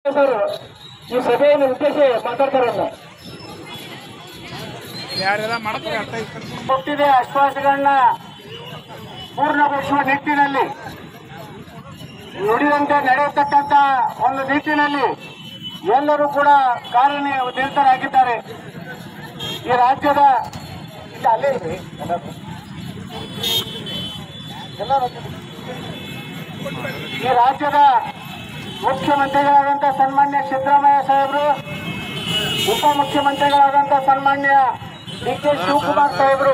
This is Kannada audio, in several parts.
ಸರ್ ಈ ಸಭೆಯನ್ನು ಉದ್ದೇಶಿಸಿ ಮಾತಾಡ್ತಾರಲ್ಲ ಯಾರೆಲ್ಲ ಮಾಡ್ತಾರೆ ಅರ್ಥ ಐತೆ ಕೊಟ್ಟಿದೆ ಆಶ್ವಾಸಗಳನ್ನ ಪೂರ್ಣಗೊಳಿಸುವ ನಿಟ್ಟಿನಲ್ಲಿ ನುಡಿದಂತೆ ನಡೆಯತಕ್ಕಂತ ಒಂದು ನಿಟ್ಟಿನಲ್ಲಿ ಎಲ್ಲರೂ ಕೂಡ ಕಾರ್ಯನಿರತರಾಗಿದ್ದಾರೆ ಈ ರಾಜ್ಯದ ಇಲ್ಲ, ಅಲ್ಲೇ ಇರ್ರಿ. ಎಲ್ಲರೂ. ಎಲ್ಲರೂ. ಈ ರಾಜ್ಯದ ಮುಖ್ಯಮಂತ್ರಿಗಳಾದಂಥ ಸನ್ಮಾನ್ಯ ಸಿದ್ದರಾಮಯ್ಯ ಸಾಹೇಬರು ಉಪಮುಖ್ಯಮಂತ್ರಿಗಳಾದಂಥ ಸನ್ಮಾನ್ಯ ಡಿ ಕೆ ಶಿವಕುಮಾರ್ ಸಾಹೇಬರು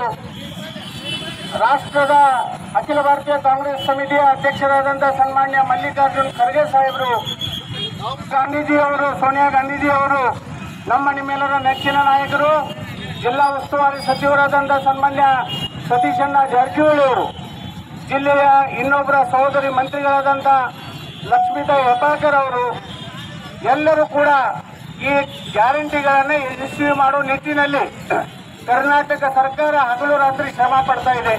ರಾಷ್ಟ್ರದ ಅಖಿಲ ಭಾರತೀಯ ಕಾಂಗ್ರೆಸ್ ಸಮಿತಿಯ ಅಧ್ಯಕ್ಷರಾದಂಥ ಸನ್ಮಾನ್ಯ ಮಲ್ಲಿಕಾರ್ಜುನ್ ಖರ್ಗೆ ಸಾಹೇಬರು ಗಾಂಧೀಜಿ ಅವರು ಸೋನಿಯಾ ಗಾಂಧೀಜಿ ಅವರು ನಮ್ಮ ನಿಮ್ಮೆಲ್ಲರ ನೆಚ್ಚಿನ ನಾಯಕರು ಜಿಲ್ಲಾ ಉಸ್ತುವಾರಿ ಸಚಿವರಾದಂಥ ಸನ್ಮಾನ್ಯ ಸತೀಶಣ್ಣ ಜಾರಕಿಹೊಳಿ ಅವರು ಜಿಲ್ಲೆಯ ಇನ್ನೊಬ್ಬರ ಸಹೋದರಿ ಮಂತ್ರಿಗಳಾದಂಥ ಲಕ್ಷ್ಮೀತಾ ಹೆಬ್ಬಾಳ್ಕರ್ ಅವರು ಎಲ್ಲರೂ ಕೂಡ ಈ ಗ್ಯಾರಂಟಿಗಳನ್ನು ಯಶಸ್ವಿ ಮಾಡುವ ನಿಟ್ಟಿನಲ್ಲಿ ಕರ್ನಾಟಕ ಸರ್ಕಾರ ಹಗಲು ರಾತ್ರಿ ಶ್ರಮ ಪಡ್ತಾ ಇದೆ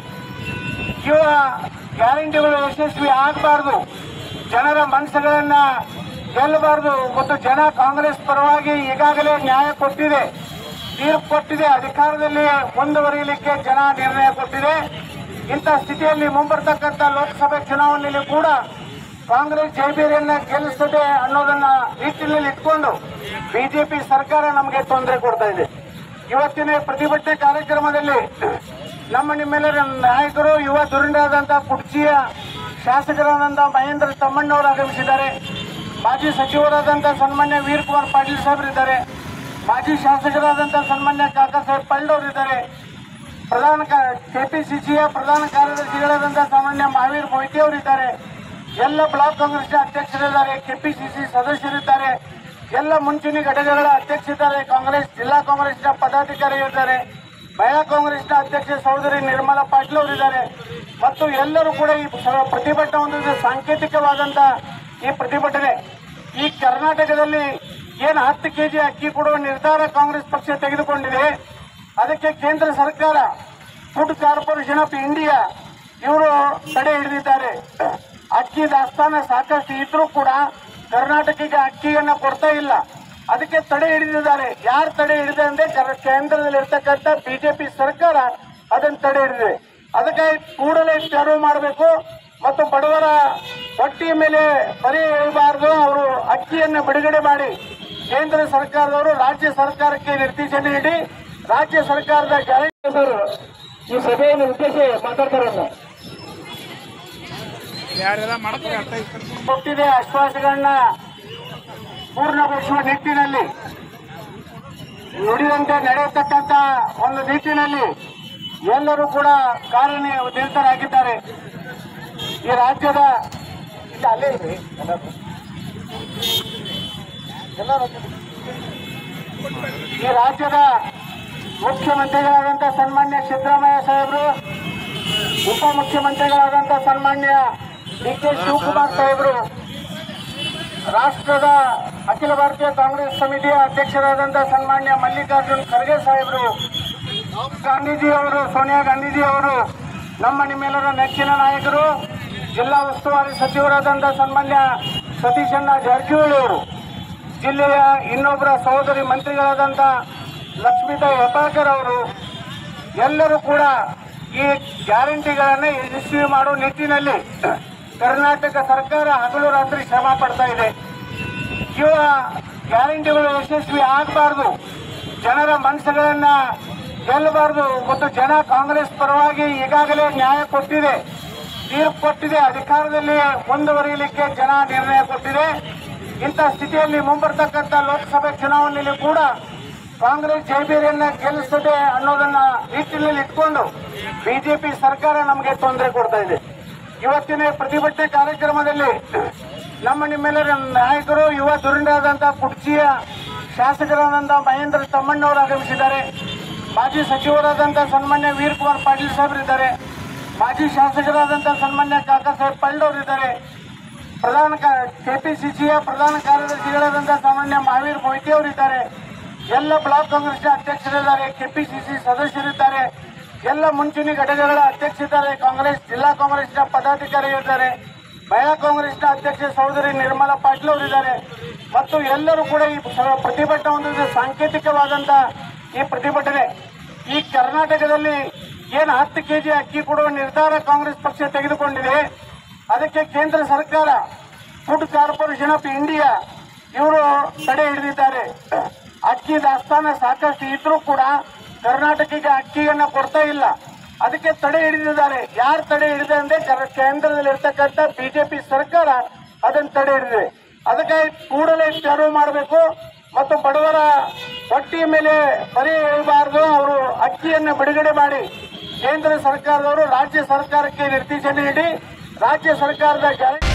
ಇವ ಗ್ಯಾರಂಟಿಗಳು ಯಶಸ್ವಿ ಆಗಬಾರ್ದು ಜನರ ಮನಸ್ಸುಗಳನ್ನ ಗೆಲ್ಲಬಾರ್ದು ಮತ್ತು ಜನ ಕಾಂಗ್ರೆಸ್ ಪರವಾಗಿ ಈಗಾಗಲೇ ನ್ಯಾಯ ಕೊಟ್ಟಿದೆ ತೀರ್ಪು ಕೊಟ್ಟಿದೆ ಅಧಿಕಾರದಲ್ಲಿ ಮುಂದುವರಿಯಲಿಕ್ಕೆ ಜನ ನಿರ್ಣಯ ಕೊಟ್ಟಿದೆ ಇಂಥ ಸ್ಥಿತಿಯಲ್ಲಿ ಮುಂಬರ್ತಕ್ಕಂಥ ಲೋಕಸಭೆ ಚುನಾವಣೆಯಲ್ಲಿ ಕೂಡ ಕಾಂಗ್ರೆಸ್ ಜೈಬೀರಿಯನ್ನ ಗೆಲ್ಲಿಸದೆ ಅನ್ನೋದನ್ನ ನಿಟ್ಟಿನಲ್ಲಿ ಇಟ್ಕೊಂಡು ಬಿಜೆಪಿ ಸರ್ಕಾರ ನಮಗೆ ತೊಂದರೆ ಕೊಡ್ತಾ ಇದೆ ಇವತ್ತಿನ ಪ್ರತಿಭಟನೆ ಕಾರ್ಯಕ್ರಮದಲ್ಲಿ ನಮ್ಮ ನಿಮ್ಮೆಲ್ಲರ ನಾಯಕರು ಯುವ ಧುರೀಣರಾದಂತಹ ಕುಡ್ಚಿಯ ಶಾಸಕರಾದಂಥ ಮಹೇಂದ್ರ ತಮ್ಮಣ್ಣವರು ಆಗಮಿಸಿದ್ದಾರೆ ಮಾಜಿ ಸಚಿವರಾದಂಥ ಸನ್ಮಾನ್ಯ ವೀರಕುಮಾರ್ ಪಾಟೀಲ್ ಸಾಹೇಬರಿದ್ದಾರೆ ಮಾಜಿ ಶಾಸಕರಾದಂಥ ಸನ್ಮಾನ್ಯ ಕಾಕಾ ಸಾಹೇಬ್ ಪಳ್ಳವರಿದ್ದಾರೆ ಪ್ರಧಾನ ಕೆಪಿಸಿಸಿಯ ಪ್ರಧಾನ ಕಾರ್ಯದರ್ಶಿಗಳಾದಂಥ ಸಾಮಾನ್ಯ ಮಹಾವೀರ್ ಮೊಯ್ತಿ ಅವರಿದ್ದಾರೆ ಎಲ್ಲ ಬ್ಲಾಕ್ ಕಾಂಗ್ರೆಸ್ನ ಅಧ್ಯಕ್ಷರಿದ್ದಾರೆ ಕೆಪಿಸಿಸಿ ಸದಸ್ಯರಿದ್ದಾರೆ ಎಲ್ಲ ಮುಂಚೂಣಿ ಘಟಕಗಳ ಅಧ್ಯಕ್ಷರಿದ್ದಾರೆ ಕಾಂಗ್ರೆಸ್ ಜಿಲ್ಲಾ ಕಾಂಗ್ರೆಸ್ನ ಪದಾಧಿಕಾರಿಗಳಿದ್ದಾರೆ ಮಹಿಳಾ ಕಾಂಗ್ರೆಸ್ನ ಅಧ್ಯಕ್ಷ ಸಹೋದರಿ ನಿರ್ಮಲಾ ಪಾಟೀಲ್ ಅವರಿದ್ದಾರೆ ಮತ್ತು ಎಲ್ಲರೂ ಕೂಡ ಈ ಸ- ಪ್ರತಿಭಟನೆ ಒಂದು ಸಾಂಕೇತಿಕವಾದಂಥ ಈ ಪ್ರತಿಭಟನೆ ಈ ಕರ್ನಾಟಕದಲ್ಲಿ ಏನು ಹತ್ತು ಕೆಜಿ ಅಕ್ಕಿ ಕೊಡುವ ನಿರ್ಧಾರ ಕಾಂಗ್ರೆಸ್ ಪಕ್ಷ ತೆಗೆದುಕೊಂಡಿದೆ ಅದಕ್ಕೆ ಕೇಂದ್ರ ಸರ್ಕಾರ ಫುಡ್ ಕಾರ್ಪೊರೇಷನ್ ಆಫ್ ಇಂಡಿಯಾ ಇವರು ತಡೆ ಹಿಡಿದಿದ್ದಾರೆ ಅಕ್ಕಿ ದಾಸ್ತಾನ ಸಾಕಷ್ಟು ಇದ್ರೂ ಕೂಡ ಕರ್ನಾಟಕಕ್ಕೆ ಅಕ್ಕಿಯನ್ನ ಕೊಡ್ತಾ ಇಲ್ಲ ಅದಕ್ಕೆ ತಡೆ ಹಿಡಿದಿದ್ದಾರೆ ಯಾರು ತಡೆ ಹಿಡಿದೆ ಅಂದ್ರೆ ಕರ್- ಕೇಂದ್ರದಲ್ಲಿ ಇರ್ತಕ್ಕಂಥ ಬಿಜೆಪಿ ಸರ್ಕಾರ ಅದನ್ನು ತಡೆ ಹಿಡಿದಿದೆ ಅದಕ್ಕೆ ಕೂಡಲೇ ತೆರವು ಮಾಡಬೇಕು ಮತ್ತು ಬಡವರ ಹೊಟ್ಟಿಯ ಮೇಲೆ ಬರೀ ಇರಬಾರ್ದು ಅವರು ಅಕ್ಕಿಯನ್ನು ಬಿಡುಗಡೆ ಮಾಡಿ ಕೇಂದ್ರ ಸರ್ಕಾರದವರು ರಾಜ್ಯ ಸರ್ಕಾರಕ್ಕೆ ನಿರ್ದೇಶನ ನೀಡಿ ರಾಜ್ಯ ಸರ್ಕಾರದ ಗ್ಯಾರಂಟಿ ಸರ್ ಈ ಸಭೆಯನ್ನು ಉದ್ದೇಶಿಸಿ ಮಾತಾಡ್ತಾರಲ್ಲ ಯಾರೆಲ್ಲ ಮಾಡ್ತಾರೆ ಅರ್ಥ ಐತೆ ಕೊಟ್ಟಿದೆ ಆಶ್ವಾಸಗಳನ್ನ ಪೂರ್ಣಗೊಳಿಸುವ ನಿಟ್ಟಿನಲ್ಲಿ ನುಡಿದಂತೆ ನಡೆಯತಕ್ಕಂತ ಒಂದು ನಿಟ್ಟಿನಲ್ಲಿ ಎಲ್ಲರೂ ಕೂಡ ಕಾರ್ಯನಿರತರಾಗಿದ್ದಾರೆ ಈ ರಾಜ್ಯದ ಇಲ್ಲ, ಅಲ್ಲೇ ಇರ್ರಿ. ಎಲ್ಲರೂ. ಎಲ್ಲರೂ. ಈ ರಾಜ್ಯದ ಮುಖ್ಯಮಂತ್ರಿಗಳಾದಂಥ ಸನ್ಮಾನ್ಯ ಸಿದ್ದರಾಮಯ್ಯ ಸಾಹೇಬರು ಉಪಮುಖ್ಯಮಂತ್ರಿಗಳಾದಂಥ ಸನ್ಮಾನ್ಯ ಡಿ ಕೆ ಶಿವಕುಮಾರ್ ಸಾಹೇಬರು ರಾಷ್ಟ್ರದ ಅಖಿಲ ಭಾರತೀಯ ಕಾಂಗ್ರೆಸ್ ಸಮಿತಿಯ ಅಧ್ಯಕ್ಷರಾದಂಥ ಸನ್ಮಾನ್ಯ ಮಲ್ಲಿಕಾರ್ಜುನ್ ಖರ್ಗೆ ಸಾಹೇಬರು ಗಾಂಧೀಜಿ ಅವರು ಸೋನಿಯಾ ಗಾಂಧೀಜಿ ಅವರು ನಮ್ಮ ನಿಮ್ಮೆಲ್ಲರ ನೆಚ್ಚಿನ ನಾಯಕರು ಜಿಲ್ಲಾ ಉಸ್ತುವಾರಿ ಸಚಿವರಾದಂಥ ಸನ್ಮಾನ್ಯ ಸತೀಶಣ್ಣ ಜಾರಕಿಹೊಳಿ ಅವರು ಜಿಲ್ಲೆಯ ಇನ್ನೊಬ್ಬರ ಸಹೋದರಿ ಮಂತ್ರಿಗಳಾದಂಥ ಲಕ್ಷ್ಮೀತಾ ಹೆಬ್ಬಾಳ್ಕರ್ ಅವರು ಎಲ್ಲರೂ ಕೂಡ ಈ ಗ್ಯಾರಂಟಿಗಳನ್ನು ಯಶಸ್ವಿ ಮಾಡುವ ನಿಟ್ಟಿನಲ್ಲಿ ಕರ್ನಾಟಕ ಸರ್ಕಾರ ಹಗಲು ರಾತ್ರಿ ಶ್ರಮ ಪಡ್ತಾ ಇದೆ ಇವ ಗ್ಯಾರಂಟಿಗಳು ಯಶಸ್ವಿ ಆಗಬಾರ್ದು ಜನರ ಮನಸ್ಸುಗಳನ್ನ ಗೆಲ್ಲಬಾರ್ದು ಮತ್ತು ಜನ ಕಾಂಗ್ರೆಸ್ ಪರವಾಗಿ ಈಗಾಗಲೇ ನ್ಯಾಯ ಕೊಟ್ಟಿದೆ ತೀರ್ಪು ಕೊಟ್ಟಿದೆ ಅಧಿಕಾರದಲ್ಲಿ ಮುಂದುವರಿಯಲಿಕ್ಕೆ ಜನ ನಿರ್ಣಯ ಕೊಟ್ಟಿದೆ ಇಂಥ ಸ್ಥಿತಿಯಲ್ಲಿ ಮುಂಬರ್ತಕ್ಕಂಥ ಲೋಕಸಭೆ ಚುನಾವಣೆಯಲ್ಲಿ ಕೂಡ ಕಾಂಗ್ರೆಸ್ ಜೈಬೀರಿಯನ್ನ ಗೆಲ್ಲಿಸದೆ ಅನ್ನೋದನ್ನ ನಿಟ್ಟಿನಲ್ಲಿ ಇಟ್ಕೊಂಡು ಬಿಜೆಪಿ ಸರ್ಕಾರ ನಮಗೆ ತೊಂದರೆ ಕೊಡ್ತಾ ಇದೆ ಇವತ್ತಿನ ಪ್ರತಿಭಟನೆ ಕಾರ್ಯಕ್ರಮದಲ್ಲಿ ನಮ್ಮ ನಿಮ್ಮೆಲ್ಲರ ನಾಯಕರು ಯುವ ಧುರೀಣರಾದಂಥ ಕುಡ್ಚಿಯ ಶಾಸಕರಾದಂಥ ಮಹೇಂದ್ರ ತಮ್ಮಣ್ಣವರು ಆಗಮಿಸಿದ್ದಾರೆ ಮಾಜಿ ಸಚಿವರಾದಂಥ ಸನ್ಮಾನ್ಯ ವೀರಕುಮಾರ್ ಪಾಟೀಲ್ ಸಾಹೇಬರಿದ್ದಾರೆ ಮಾಜಿ ಶಾಸಕರಾದಂಥ ಸನ್ಮಾನ್ಯ ಕಾಕಾ ಸಾಹೇಬ್ ಪಳ್ಳವರಿದ್ದಾರೆ ಪ್ರಧಾನ ಕೆಪಿಸಿಸಿಯ ಪ್ರಧಾನ ಕಾರ್ಯದರ್ಶಿಗಳಾದಂಥ ಸಾಮಾನ್ಯ ಮಹಾವೀರ್ ಮೊಯ್ತಿ ಅವರಿದ್ದಾರೆ ಎಲ್ಲ ಬ್ಲಾಕ್ ಕಾಂಗ್ರೆಸ್ನ ಅಧ್ಯಕ್ಷರಿದ್ದಾರೆ ಕೆಪಿಸಿಸಿ ಸದಸ್ಯರಿದ್ದಾರೆ ಎಲ್ಲ ಮುಂಚೂಣಿ ಘಟಕಗಳ ಅಧ್ಯಕ್ಷರಿದ್ದಾರೆ ಕಾಂಗ್ರೆಸ್ ಜಿಲ್ಲಾ ಕಾಂಗ್ರೆಸ್ನ ಪದಾಧಿಕಾರಿಗಳಿದ್ದಾರೆ ಮಹಿಳಾ ಕಾಂಗ್ರೆಸ್ನ ಅಧ್ಯಕ್ಷೆ ಸಹೋದರಿ ನಿರ್ಮಲಾ ಪಾಟೀಲ್ ಅವರಿದ್ದಾರೆ ಮತ್ತು ಎಲ್ಲರೂ ಕೂಡ ಈ ಸ- ಪ್ರತಿಭಟನೆ ಒಂದು ಸಾಂಕೇತಿಕವಾದಂತ ಈ ಪ್ರತಿಭಟನೆ ಈ ಕರ್ನಾಟಕದಲ್ಲಿ ಏನು ಹತ್ತು ಕೆಜಿ ಅಕ್ಕಿ ಕೊಡುವ ನಿರ್ಧಾರ ಕಾಂಗ್ರೆಸ್ ಪಕ್ಷ ತೆಗೆದುಕೊಂಡಿದೆ ಅದಕ್ಕೆ ಕೇಂದ್ರ ಸರ್ಕಾರ ಫುಡ್ ಕಾರ್ಪೊರೇಷನ್ ಆಫ್ ಇಂಡಿಯಾ ಇವರು ತಡೆ ಹಿಡಿದಿದ್ದಾರೆ ಅಕ್ಕಿ ದಾಸ್ತಾನ ಸಾಕಷ್ಟು ಇದ್ರೂ ಕೂಡ ಕರ್ನಾಟಕಕ್ಕೆ ಅಕ್ಕಿಯನ್ನ ಕೊಡ್ತಾ ಇಲ್ಲ ಅದಕ್ಕೆ ತಡೆ ಹಿಡಿದಿದ್ದಾರೆ ಯಾರು ತಡೆ ಹಿಡಿದೆ ಅಂದ್ರೆ ಕರ್- ಕೇಂದ್ರದಲ್ಲಿ ಇರ್ತಕ್ಕಂಥ ಬಿಜೆಪಿ ಸರ್ಕಾರ ಅದನ್ನು ತಡೆ ಹಿಡಿದಿದೆ ಅದಕ್ಕೆ ಕೂಡಲೇ ತೆರವು ಮಾಡಬೇಕು ಮತ್ತು ಬಡವರ ಹೊಟ್ಟಿಯ ಮೇಲೆ ಬರೀ ಇರಬಾರದು ಅವರು ಅಕ್ಕಿಯನ್ನು ಬಿಡುಗಡೆ ಮಾಡಿ ಕೇಂದ್ರ ಸರ್ಕಾರದವರು ರಾಜ್ಯ ಸರ್ಕಾರಕ್ಕೆ ನಿರ್ದೇಶನ ನೀಡಿ ರಾಜ್ಯ ಸರ್ಕಾರದ ಗ್ಯಾರಂಟಿ